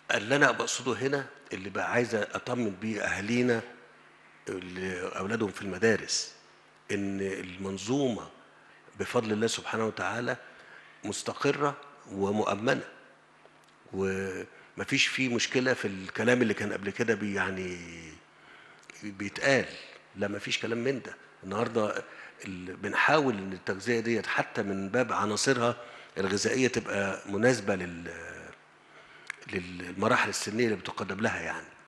اللي أنا بقصده هنا اللي بقى عايز أطمن بيه أهالينا اللي أولادهم في المدارس إن المنظومة بفضل الله سبحانه وتعالى مستقرة ومؤمنة ومفيش فيه مشكلة في الكلام اللي كان قبل كده بي يعني بيتقال لا مفيش كلام من ده النهارده ال- بنحاول ان التغذيه ديت حتى من باب عناصرها الغذائيه تبقى مناسبه لل للمراحل السنيه اللي بتقدم لها يعني